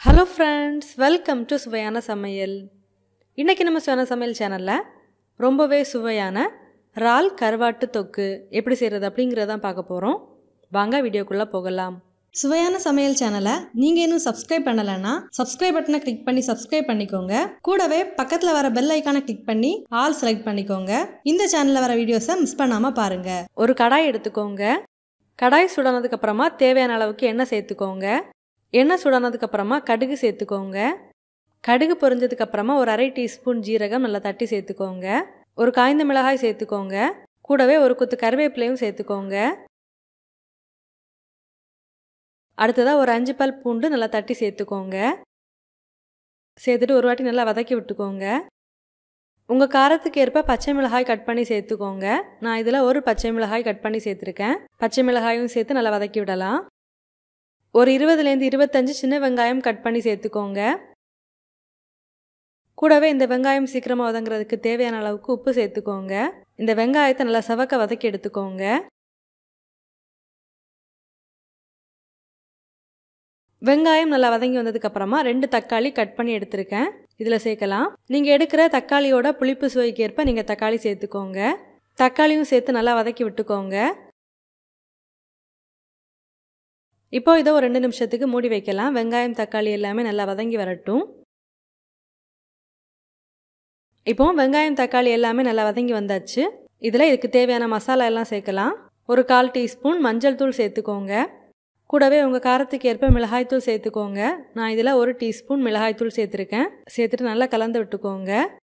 hello friends welcome to சுவையான சமையல் இன்றைக்கி நம்ம சுவையான சமையல் சேனலில் ரொம்பவே சுவையான இறால் கருவாட்டு தொக்கு எப்படி செய்கிறது அப்படிங்கிறதான் பார்க்க போகிறோம் வாங்க வீடியோக்குள்ளே போகலாம் சுவையான சமையல் சேனலை நீங்கள் இன்னும் சப்ஸ்கிரைப் பண்ணலைன்னா சப்ஸ்கிரைப் பட்டனை கிளிக் பண்ணி சப்ஸ்கிரைப் பண்ணிக்கோங்க கூடவே பக்கத்தில் வர பெல் ஐக்கானை கிளிக் பண்ணி ஆல் செலக்ட் பண்ணிக்கோங்க இந்த சேனலில் வர வீடியோஸை மிஸ் பண்ணாமல் பாருங்கள் ஒரு கடாய் எடுத்துக்கோங்க கடாய் சுடானதுக்கு அப்புறமா தேவையான அளவுக்கு எண்ணெய் சேர்த்துக்கோங்க எண்ணெய் சுடானதுக்கு அப்புறமா கடுகு சேர்த்துக்கோங்க கடுகு பொரிஞ்சதுக்கு அப்புறமா ஒரு அரை டீஸ்பூன் ஜீரகம் நல்லா தட்டி சேர்த்துக்கோங்க ஒரு காய்ந்த மிளகாய் சேர்த்துக்கோங்க கூடவே ஒரு குத்து கருவேப்பிலையும் சேர்த்துக்கோங்க அடுத்ததாக ஒரு அஞ்சு பல் பூண்டு நல்லா தட்டி சேர்த்துக்கோங்க சேர்த்துட்டு ஒரு வாட்டி நல்லா வதக்கி விட்டுக்கோங்க உங்கள் காரத்துக்கு ஏற்ப பச்சை மிளகாய் கட் பண்ணி சேர்த்துக்கோங்க நான் இதில் ஒரு பச்சை மிளகாய் கட் பண்ணி சேர்த்துருக்கேன் பச்சை மிளகாயும் சேர்த்து நல்லா வதக்கி விடலாம் ஒரு இருபதுலேருந்து இருபத்தஞ்சு சின்ன வெங்காயம் கட் பண்ணி சேர்த்துக்கோங்க கூடவே இந்த வெங்காயம் சீக்கிரமாக வதங்குறதுக்கு தேவையான அளவுக்கு உப்பு சேர்த்துக்கோங்க இந்த வெங்காயத்தை நல்லா சவக்க வதக்கி எடுத்துக்கோங்க வெங்காயம் நல்லா வதங்கி வந்ததுக்கப்புறமா ரெண்டு தக்காளி கட் பண்ணி எடுத்திருக்கேன் இதில் சேர்க்கலாம் நீங்கள் எடுக்கிற தக்காளியோட புளிப்பு சுவைக்கு ஏற்ப நீங்கள் தக்காளி சேர்த்துக்கோங்க தக்காளியும் சேர்த்து நல்லா வதக்கி விட்டுக்கோங்க இப்போ இதை ஒரு ரெண்டு நிமிஷத்துக்கு மூடி வைக்கலாம் வெங்காயம் தக்காளி எல்லாமே நல்லா வதங்கி வரட்டும் இப்போ வெங்காயம் தக்காளி எல்லாமே நல்லா வதங்கி வந்தாச்சு இதில் இதுக்கு தேவையான மசாலா எல்லாம் சேர்க்கலாம் ஒரு கால் டீஸ்பூன் மஞ்சள் தூள் சேர்த்துக்கோங்க கூடவே உங்கள் காரத்துக்கு ஏற்ப மிளகாய்த்தூள் சேர்த்துக்கோங்க நான் இதில் ஒரு டீஸ்பூன் மிளகாய்த்தூள் சேர்த்துருக்கேன் சேர்த்துட்டு நல்லா கலந்து விட்டுக்கோங்க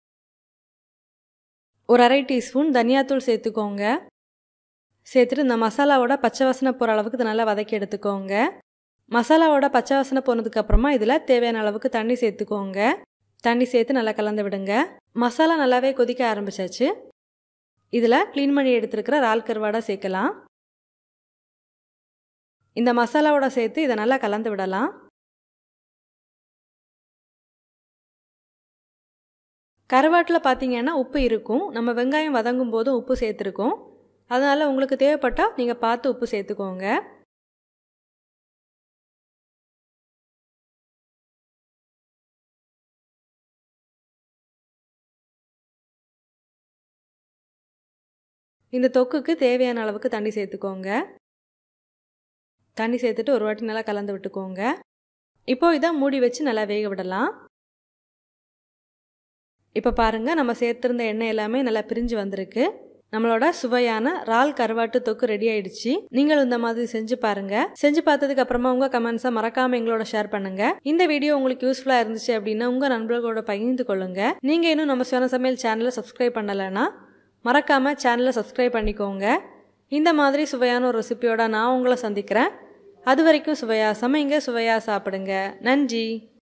ஒரு அரை டீஸ்பூன் தனியாத்தூள் சேர்த்துக்கோங்க சேர்த்துட்டு இந்த மசாலாவோட பச்சை வாசனை போகிற அளவுக்கு இதை நல்லா வதக்கி எடுத்துக்கோங்க மசாலாவோட பச்சை வாசனை போனதுக்கப்புறமா இதில் தேவையான அளவுக்கு தண்ணி சேர்த்துக்கோங்க தண்ணி சேர்த்து நல்லா கலந்து விடுங்க மசாலா நல்லாவே கொதிக்க ஆரம்பிச்சாச்சு இதில் க்ளீன் பண்ணி எடுத்துருக்கிற இறால் கருவாடை சேர்க்கலாம் இந்த மசாலாவோட சேர்த்து இதை நல்லா கலந்து விடலாம் கருவாட்டில் பார்த்தீங்கன்னா உப்பு இருக்கும் நம்ம வெங்காயம் வதங்கும் போதும் உப்பு சேர்த்துருக்கோம் அதனால் உங்களுக்கு தேவைப்பட்டால் நீங்கள் பார்த்து உப்பு சேர்த்துக்கோங்க இந்த தொக்குக்கு தேவையான அளவுக்கு தண்ணி சேர்த்துக்கோங்க தண்ணி சேர்த்துட்டு ஒரு வாட்டி நல்லா கலந்து விட்டுக்கோங்க இப்போ இதை மூடி வச்சு நல்லா வேக விடலாம் இப்போ பாருங்கள் நம்ம சேர்த்துருந்த எண்ணெய் எல்லாமே நல்லா பிரிஞ்சு வந்திருக்கு நம்மளோட சுவையான இறால் கருவாட்டு தொக்கு ரெடி ஆயிடுச்சு நீங்களும் இந்த மாதிரி செஞ்சு பாருங்க செஞ்சு பார்த்ததுக்கு அப்புறமா உங்க கமெண்ட்ஸை மறக்காம எங்களோட ஷேர் பண்ணுங்க இந்த வீடியோ உங்களுக்கு யூஸ்ஃபுல்லா இருந்துச்சு அப்படின்னா உங்க நண்பர்களோட பகிர்ந்து கொள்ளுங்க நீங்க இன்னும் நம்ம சுவன சமையல் சேனலை சப்ஸ்கிரைப் பண்ணலைன்னா மறக்காம சேனலை சப்ஸ்கிரைப் பண்ணிக்கோங்க இந்த மாதிரி சுவையான ஒரு ரெசிபியோட நான் உங்களை சந்திக்கிறேன் அது வரைக்கும் சுவையா சமைங்க சுவையா சாப்பிடுங்க நன்றி